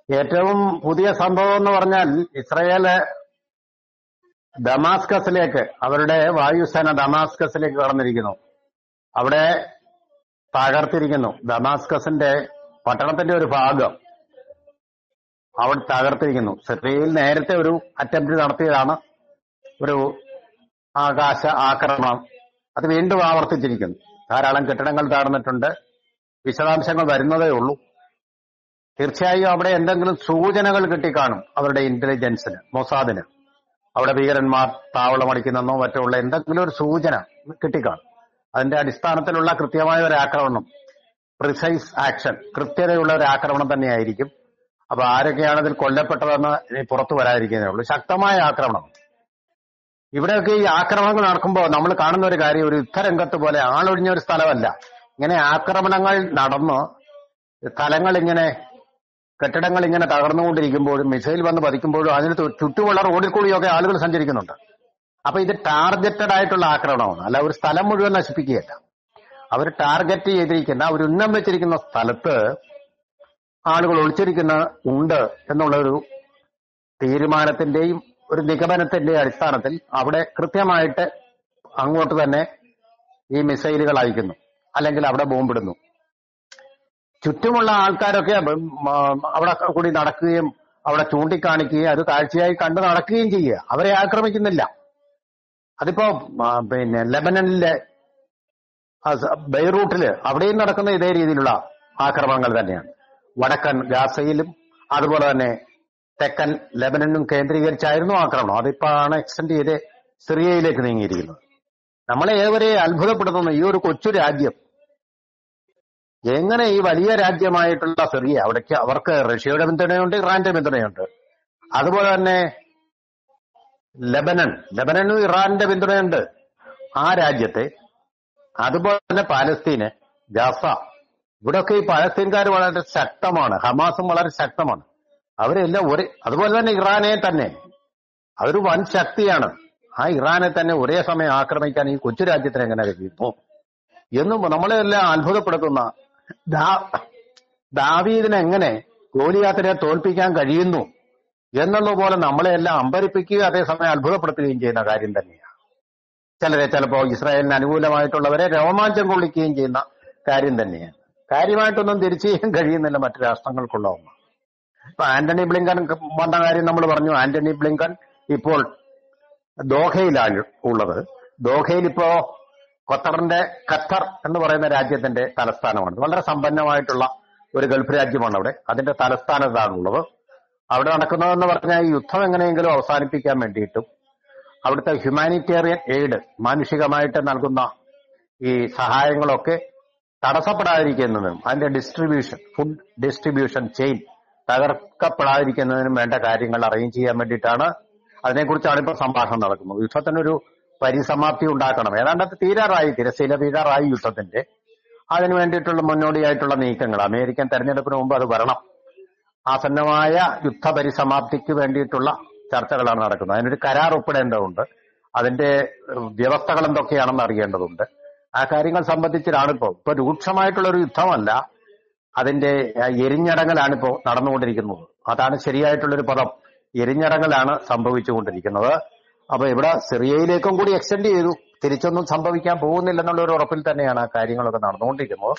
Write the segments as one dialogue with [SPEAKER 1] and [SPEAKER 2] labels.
[SPEAKER 1] ഏറ്റവും പുതിയ സംഭവം എന്ന് പറഞ്ഞാൽ ഇസ്രയേല് ഡമാസ്കസിലേക്ക് അവരുടെ വായുസേന ഡമാസ്കസിലേക്ക് കടന്നിരിക്കുന്നു അവിടെ തകർത്തിരിക്കുന്നു ഡമാസ്കസിന്റെ പട്ടണത്തിന്റെ ഒരു ഭാഗം അവിടെ തകർത്തിരിക്കുന്നു സിറിയയിൽ നേരത്തെ ഒരു അറ്റംപ്റ്റ് നടത്തിയതാണ് ഒരു ആകാശ ആക്രമണം അത് വീണ്ടും ആവർത്തിച്ചിരിക്കുന്നു ധാരാളം കെട്ടിടങ്ങൾ താഴ്ന്നിട്ടുണ്ട് വിശദാംശങ്ങൾ വരുന്നതേ ഉള്ളൂ തീർച്ചയായും അവിടെ എന്തെങ്കിലും സൂചനകൾ കിട്ടിക്കാണും അവരുടെ ഇന്റലിജൻസിന് മൊസാദിന് അവിടെ ഭീകരന്മാർ താവളമടിക്കുന്നെന്നോ മറ്റോ ഉള്ള എന്തെങ്കിലും ഒരു സൂചന കിട്ടിക്കാണും അതിന്റെ അടിസ്ഥാനത്തിലുള്ള കൃത്യമായ ഒരു ആക്രമണം പ്രിസൈസ് ആക്ഷൻ കൃത്യതയുള്ള ഒരു ആക്രമണം തന്നെയായിരിക്കും അപ്പൊ ആരൊക്കെയാണ് ഇതിൽ കൊല്ലപ്പെട്ടതെന്ന് ഇനി പുറത്തു വരാതിരിക്കുന്നേ ഉള്ളൂ ശക്തമായ ആക്രമണം ഇവിടെയൊക്കെ ഈ ആക്രമണങ്ങൾ നടക്കുമ്പോൾ നമ്മൾ കാണുന്ന ഒരു കാര്യം ഒരു യുദ്ധരംഗത്ത് പോലെ ആളൊഴിഞ്ഞ ഒരു സ്ഥലമല്ല ഇങ്ങനെ ആക്രമണങ്ങൾ നടന്ന് സ്ഥലങ്ങൾ ഇങ്ങനെ കെട്ടിടങ്ങൾ ഇങ്ങനെ തകർന്നുകൊണ്ടിരിക്കുമ്പോഴും മിസൈൽ വന്ന് പതിക്കുമ്പോഴും അതിന് തു- ചുറ്റുമുള്ള റോഡിൽ കൂടിയൊക്കെ ആളുകൾ സഞ്ചരിക്കുന്നുണ്ട് അപ്പൊ ഇത് ടാർഗറ്റഡ് ആയിട്ടുള്ള ആക്രമണമാണ് അല്ല ഒരു സ്ഥലം മുഴുവൻ നശിപ്പിക്കുകയല്ല അവർ ടാർഗറ്റ് ചെയ്തിരിക്കുന്ന അവർ ഉന്നം വെച്ചിരിക്കുന്ന സ്ഥലത്ത് ആളുകൾ ഒളിച്ചിരിക്കുന്ന ഉണ്ട് എന്നുള്ള ഒരു തീരുമാനത്തിന്റെയും ഒരു നിഗമനത്തിന്റെയും അടിസ്ഥാനത്തിൽ അവിടെ കൃത്യമായിട്ട് അങ്ങോട്ട് തന്നെ ഈ മിസൈലുകൾ അയക്കുന്നു അല്ലെങ്കിൽ അവിടെ ബോംബിടുന്നു ചുറ്റുമുള്ള ആൾക്കാരൊക്കെ ബ- മ- അവിടെ കൂടി നടക്കുകയും അവിടെ ചൂണ്ടിക്കാണിക്കുകയും അത് കാഴ്ചയായി കണ്ടു നടക്കുകയും ചെയ്യുക അവരെ ആക്രമിക്കുന്നില്ല അതിപ്പോ ആ, പിന്നെ ലെബനനിലെ ആ സ- ബെയ്റൂട്ടില് അവിടെയും നടക്കുന്ന ഇതേ രീതിയിലുള്ള ആക്രമണങ്ങൾ തന്നെയാണ് വടക്കൻ ഗാസയിലും അതുപോലെ തന്നെ തെക്കൻ ലെബനനും കേന്ദ്രീകരിച്ചായിരുന്നു ആക്രമണം അതിപ്പോ ആണ് എക്സ്റ്റെൻഡ് ചെയ്ത് സിറിയയിലേക്ക് നീങ്ങിയിരിക്കുന്നത് നമ്മളെ ഏവരെ അത്ഭുതപ്പെടുത്തുന്ന ഈ ഒരു കൊച്ചു രാജ്യം എങ്ങനെ ഈ വലിയ രാജ്യമായിട്ടുള്ള സിറിയ അവിടേക്ക് അവർക്ക് റഷ്യയുടെ പിന്തുണയുണ്ട് ഇറാന്റെ പിന്തുണയുണ്ട് അതുപോലെ തന്നെ ലെബനൻ ലെബനനും ഇറാന്റെ പിന്തുണയുണ്ട് ആ രാജ്യത്തെ അതുപോലെ തന്നെ പാലസ്തീന് ഗാസ ഇവിടെയൊക്കെ ഈ പാലസ്തീൻകാർ വളരെ ശക്തമാണ് ഹമാസും വളരെ ശക്തമാണ് അവരെല്ലാം ഒരേ അതുപോലെ തന്നെ ഇറാനെ തന്നെ അതൊരു വൻ ശക്തിയാണ് ആ ഇറാനെ തന്നെ ഒരേ സമയം ആക്രമിക്കാൻ ഈ കൊച്ചു രാജ്യത്തിന് എങ്ങനെ കഴിയുന്നു എന്നും നമ്മളെല്ലാം അത്ഭുതപ്പെടുത്തുന്ന ദാ- ദാവീദിനെ എങ്ങനെ ഗോലിയാത്തിനെ തോൽപ്പിക്കാൻ കഴിയുന്നു എന്നുള്ള പോലെ നമ്മളെല്ലാം അമ്പരിപ്പിക്കുകയും അതേസമയം അത്ഭുതപ്പെടുത്തുകയും ചെയ്യുന്ന കാര്യം തന്നെയാണ് ചിലരെ ചിലപ്പോ ഇസ്രായേലിന് അനുകൂലമായിട്ടുള്ളവരെ രോമാഞ്ചം കൊള്ളിക്കുകയും ചെയ്യുന്ന കാര്യം തന്നെയാണ് കാര്യമായിട്ടൊന്നും തിരിച്ചു ചെയ്യാൻ കഴിയുന്നില്ല മറ്റു രാഷ്ട്രങ്ങൾക്കുള്ള ഒന്ന് ഇപ്പൊ ആന്റണി ബ്ലിങ്കൻ വന്ന കാര്യം നമ്മൾ പറഞ്ഞു ആന്റണി ബ്ലിങ്കൻ ഇപ്പോൾ ദോഹയിലാണ് ഉള്ളത് ദോഹയിൽ ഇപ്പോ ഖത്തറിന്റെ ഖത്തർ എന്ന് പറയുന്ന രാജ്യത്തിന്റെ തലസ്ഥാനമാണ് വളരെ സമ്പന്നമായിട്ടുള്ള ഒരു ഗൾഫ് രാജ്യമാണ് അവിടെ അതിന്റെ തലസ്ഥാനത്താണുള്ളത് അവിടെ നടക്കുന്നതെന്ന് പറഞ്ഞാൽ ഈ യുദ്ധം എങ്ങനെയെങ്കിലും അവസാനിപ്പിക്കാൻ വേണ്ടിയിട്ടും അവിടുത്തെ ഹ്യൂമാനിറ്റേറിയൻ എയ്ഡ് മാനുഷികമായിട്ട് നൽകുന്ന ഈ സഹായങ്ങളൊക്കെ തടസ്സപ്പെടാതിരിക്കുന്നതിനും അതിന്റെ ഡിസ്ട്രിബ്യൂഷൻ ഫുഡ് ഡിസ്ട്രിബ്യൂഷൻ ചെയിൻ തകർക്കപ്പെടാതിരിക്കുന്നതിനും വേണ്ട കാര്യങ്ങൾ അറേഞ്ച് ചെയ്യാൻ വേണ്ടിയിട്ടാണ് അതിനെക്കുറിച്ചാണ് ഇപ്പോൾ സംഭാഷണം നടക്കുന്നത് യുദ്ധത്തിനൊരു പരിസമാപ്തി ഉണ്ടാക്കണം ഏതാണ്ട് അത് തീരാറായി തിരശ്ശീല തീരാറായി യുദ്ധത്തിന്റെ അതിനു വേണ്ടിയിട്ടുള്ള മുന്നോടിയായിട്ടുള്ള നീക്കങ്ങൾ അമേരിക്കൻ തെരഞ്ഞെടുപ്പിന് മുമ്പ് അത് വരണം ആസന്നമായ യുദ്ധ പരിസമാപ്തിക്ക് വേണ്ടിയിട്ടുള്ള ചർച്ചകളാണ് നടക്കുന്നത് അതിനൊരു കരാർ ഒപ്പിടേണ്ടതുണ്ട് അതിന്റെ ഏഹ്, വ്യവസ്ഥകൾ എന്തൊക്കെയാണെന്ന് അറിയേണ്ടതുണ്ട് ആ കാര്യങ്ങൾ സംബന്ധിച്ചിട്ടാണ് ഇപ്പോൾ ഇപ്പൊ രൂക്ഷമായിട്ടുള്ള ഒരു യുദ്ധമല്ല അതിന്റെ ആ, എരിഞ്ഞടങ്ങലാണ് ഇപ്പോൾ നടന്നുകൊണ്ടിരിക്കുന്നത് അതാണ് ശരിയായിട്ടുള്ള ഒരു പദം എരിഞ്ഞടങ്ങലാണ് സംഭവിച്ചുകൊണ്ടിരിക്കുന്നത് അപ്പൊ ഇവിടെ സിറിയയിലേക്കും കൂടി എക്സ്റ്റെൻഡ് ചെയ്തു തിരിച്ചൊന്നും സംഭവിക്കാൻ പോകുന്നില്ലെന്നുള്ള ഒരു ഉറപ്പിൽ തന്നെയാണ് ആ കാര്യങ്ങളൊക്കെ നടന്നുകൊണ്ടിരിക്കുന്നത്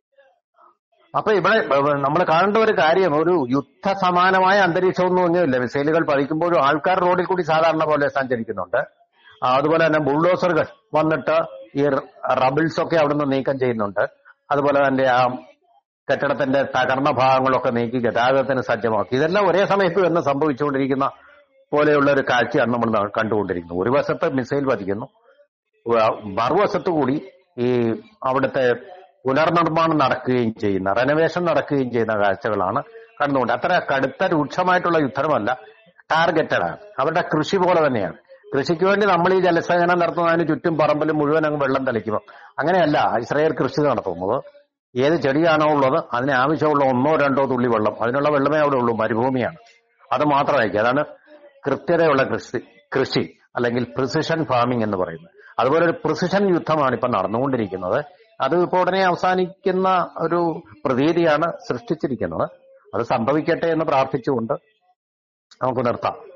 [SPEAKER 1] അപ്പൊ ഇവിടെ നമ്മൾ കാണേണ്ട ഒരു കാര്യം ഒരു യുദ്ധ സമാനമായ അന്തരീക്ഷമൊന്നും ഒന്നുമില്ല മിസൈലുകൾ പതിക്കുമ്പോഴും ആൾക്കാർ റോഡിൽ കൂടി സാധാരണ പോലെ സഞ്ചരിക്കുന്നുണ്ട് ആ, അതുപോലെ തന്നെ ബുൾഡോസറുകൾ വന്നിട്ട് ഈ റബിൾസ് ഒക്കെ അവിടുന്ന് നീക്കം ചെയ്യുന്നുണ്ട് അതുപോലെ തന്നെ ആ കെട്ടിടത്തിന്റെ തകർന്ന ഭാഗങ്ങളൊക്കെ നീക്കി ഗതാഗതത്തിന് സജ്ജമാക്കി ഇതെല്ലാം ഒരേ സമയത്ത് തന്നെ സംഭവിച്ചുകൊണ്ടിരിക്കുന്ന പോലെയുള്ള ഒരു കാഴ്ചയാണ് നമ്മൾ ന- കണ്ടുകൊണ്ടിരിക്കുന്നത് ഒരു വശത്ത് മിസൈൽ പതിക്കുന്നു വ- മറുവശത്ത് കൂടി ഈ അവിടുത്തെ പുനർനിർമ്മാണം നടക്കുകയും ചെയ്യുന്ന റെനോവേഷൻ നടക്കുകയും ചെയ്യുന്ന കാഴ്ചകളാണ് കണ്ടുകൊണ്ട് അത്ര കടുത്ത രൂക്ഷമായിട്ടുള്ള യുദ്ധമല്ല ടാർഗറ്റഡ് ആണ് അവരുടെ കൃഷി പോലെ തന്നെയാണ് കൃഷിക്ക് വേണ്ടി നമ്മൾ ഈ ജലസേചനം നടത്തുന്നതിന് ചുറ്റും പറമ്പിൽ മുഴുവൻ അങ്ങ് വെള്ളം തളിക്കും അങ്ങനെയല്ല ഇസ്രായേൽ കൃഷി നടത്തുന്നത് ഏത് ചെടിയാണോ ഉള്ളത് അതിന് ആവശ്യമുള്ള ഒന്നോ രണ്ടോ തുള്ളി വെള്ളം അതിനുള്ള വെള്ളമേ അവിടെ ഉള്ളൂ മരുഭൂമിയാണ് അത് മാത്രമായിരിക്കും അതാണ് കൃത്യതയുള്ള കൃഷി കൃഷി അല്ലെങ്കിൽ പ്രിസിഷൻ ഫാമിംഗ് എന്ന് പറയുന്നത് അതുപോലെ ഒരു പ്രിസിഷൻ യുദ്ധമാണ് ഇപ്പൊ നടന്നുകൊണ്ടിരിക്കുന്നത് അത് ഇപ്പോൾ ഉടനെ അവസാനിക്കുന്ന ഒരു പ്രതീതിയാണ് സൃഷ്ടിച്ചിരിക്കുന്നത് അത് സംഭവിക്കട്ടെ എന്ന് പ്രാർത്ഥിച്ചുകൊണ്ട് നമുക്ക് നിർത്താം